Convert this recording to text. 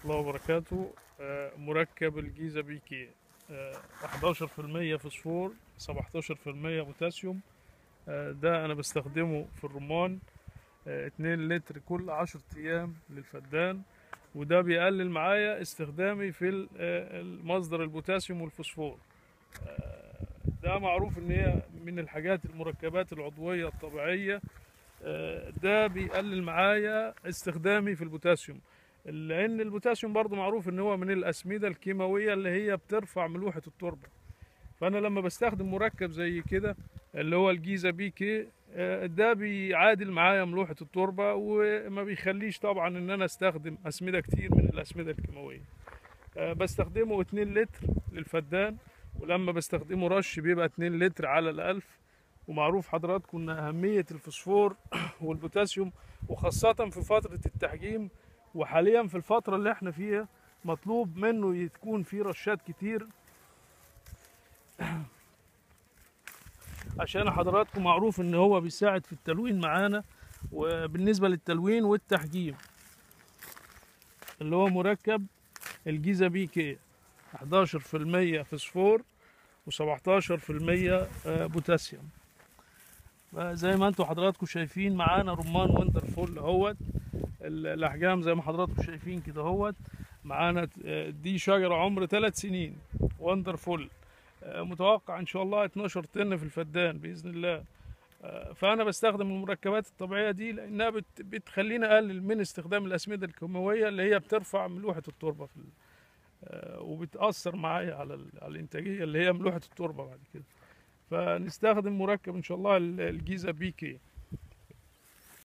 الله وبركاته آه، مركب الجيزة بيكي آه، 11% فوسفور 17% بوتاسيوم آه، ده أنا بستخدمه في الرمان آه، 2 لتر كل 10 أيام للفدان وده بيقلل معايا استخدامي في ال- آه، المصدر البوتاسيوم والفوسفور آه، ده معروف ان هي من الحاجات المركبات العضوية الطبيعية آه، ده بيقلل معايا استخدامي في البوتاسيوم لان البوتاسيوم برضو معروف ان هو من الاسمده الكيماويه اللي هي بترفع ملوحه التربه فانا لما بستخدم مركب زي كده اللي هو الجيزه بي كي آه، ده بيعادل معايا ملوحه التربه وما بيخليش طبعا ان انا استخدم اسمده كتير من الاسمده الكيماويه آه، بستخدمه 2 لتر للفدان ولما بستخدمه رش بيبقى 2 لتر على الألف ومعروف حضراتكم ان اهميه الفوسفور والبوتاسيوم وخاصه في فتره التحجيم وحاليا في الفترة اللي احنا فيها مطلوب منه تكون في رشات كتير عشان حضراتكم معروف ان هو بيساعد في التلوين معانا وبالنسبة للتلوين والتحجيم اللي هو مركب الجيزة بي كي 11% فوسفور و17% بوتاسيوم زي ما انتم حضراتكم شايفين معانا رمان ويندر فول اهوت ال- الاحجام زي ما حضراتكم شايفين كده اهوت معانا آه، دي شجره عمر ثلاث سنين وندر فول متوقع ان شاء الله 12 طن في الفدان باذن الله آه، فانا بستخدم المركبات الطبيعيه دي لانها بت- بتخليني اقلل من استخدام الاسمده الكيماويه اللي هي بترفع ملوحه التربه في ال- آه، وبتاثر معايا على ال- على الانتاجيه اللي هي ملوحه التربه بعد كده فنستخدم مركب ان شاء الله ال- الجيزه بي كي